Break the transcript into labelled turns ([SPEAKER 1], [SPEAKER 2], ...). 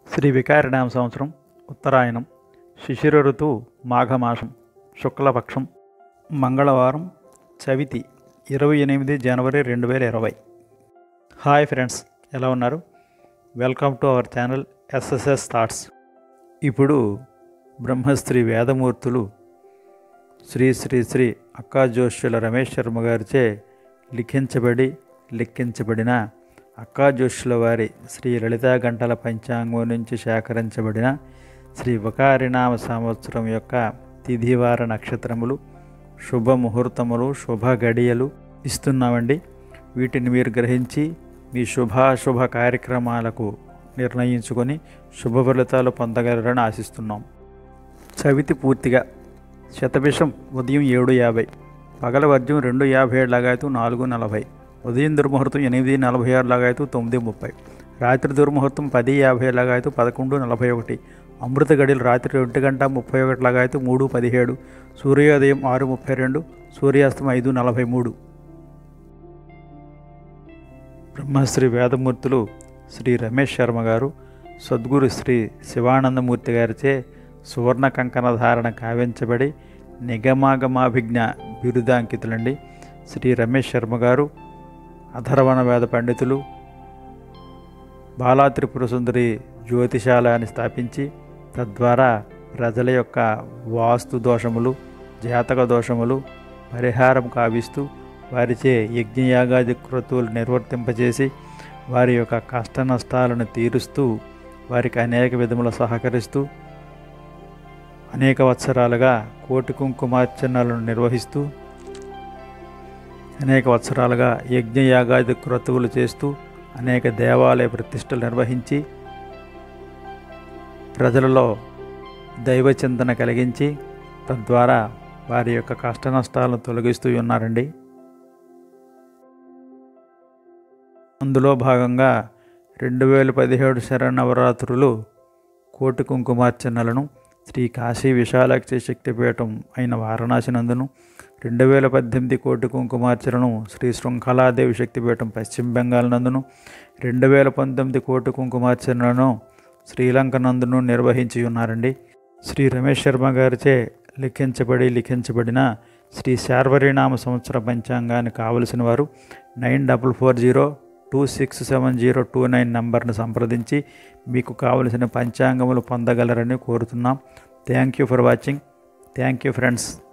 [SPEAKER 1] శ్రీ వికారినామ సంవత్సరం ఉత్తరాయణం శిశిర ఋతువు మాఘమాసం శుక్లపక్షం మంగళవారం చవితి ఇరవై ఎనిమిది జనవరి రెండు వేల ఇరవై హాయ్ ఫ్రెండ్స్ ఎలా ఉన్నారు welcome to our channel SSS thoughts ఇప్పుడు బ్రహ్మశ్రీ వేదమూర్తులు శ్రీ శ్రీ శ్రీ అక్కా జోష్యుల రమేష్ శర్మ గారిచే లిఖించబడి లిఖించబడిన అక్కా జోష్యుల వారి శ్రీ లలితా గంటల పంచాంగం నుంచి సేకరించబడిన శ్రీ వకారినామ సంవత్సరం యొక్క తిథివార నక్షత్రములు శుభ ముహూర్తములు శుభ గడియలు ఇస్తున్నామండి వీటిని మీరు గ్రహించి మీ శుభాశుభ కార్యక్రమాలకు నిర్ణయించుకొని శుభ ఫలితాలు పొందగలరని ఆశిస్తున్నాం చవితి పూర్తిగా శతభిషం ఉదయం ఏడు యాభై పగల వర్జం రెండు యాభై ఏడు లాగాయతూ నాలుగు నలభై ఉదయం దుర్ముహూర్తం ఎనిమిది నలభై ఆరు లాగాయతూ తొమ్మిది ముప్పై రాత్రి దుర్ముహూర్తం పది యాభై లాగాయతూ పదకొండు నలభై ఒకటి అమృత గడియలు రాత్రి ఒంటి గంట ముప్పై ఒకటి లాగాయతూ మూడు పదిహేడు సూర్యోదయం ఆరు ముప్పై రెండు సూర్యాస్తం ఐదు నలభై మూడు బ్రహ్మశ్రీ వేదమూర్తులు శ్రీ రమేష్ శర్మ గారు సద్గురు శ్రీ శివానందమూర్తి గారిచే సువర్ణ కంకణ ధారణ కావించబడి నిగమాగమాభిజ్ఞ బిరుదాంకితులండి శ్రీ రమేష్ శర్మ గారు అధర్వణ వేద పండితులు బాలా త్రిపుర సుందరి జ్యోతిశాలాన్ని స్థాపించి తద్వారా ప్రజల యొక్క వాస్తు దోషములు జాతక దోషములు పరిహారం కావిస్తూ వారిచే యజ్ఞయాగాది క్రతువులు నిర్వర్తింపజేసి వారి యొక్క కష్ట నష్టాలను తీరుస్తూ వారికి అనేక విధముల సహకరిస్తూ అనేక వత్సరాలుగా కోటి కుంకుమార్చనలను నిర్వహిస్తూ అనేక వత్సరాలుగా యజ్ఞయాగాది క్రతువులు చేస్తూ అనేక దేవాలయ ప్రతిష్టలు నిర్వహించి ప్రజలలో దైవచింతన కలిగించి తద్వారా వారి యొక్క కష్ట నష్టాలను తొలగిస్తూ ఉన్నారండి అందులో భాగంగా రెండు వేల పదిహేడు శరణవరాత్రులు కోటి కుంకుమార్చనలను శ్రీ కాశీ విశాలాక్షి శక్తిపీఠం అయిన వారణాసి నందును రెండు వేల పద్దెనిమిది కోటి కుంకుమార్చనను శ్రీ శృంఖలాదేవి శక్తిపీఠం పశ్చిమ బెంగాల్ నందును రెండు వేల పంతొమ్మిది కోటి కుంకుమార్చనలను శ్రీలంక నందును నిర్వహించి ఉన్నారండి శ్రీ రమేష్ శర్మ గారిచే లిఖించబడి లిఖించబడిన శ్రీ శార్వరీనామ సంవత్సర పంచాంగాన్ని కావలసిన వారు nine double four zero two six seven zero two nine నంబర్ను సంప్రదించి మీకు కావలసిన పంచాంగములు పొందగలరని కోరుతున్నాం thank you for watching thank you friends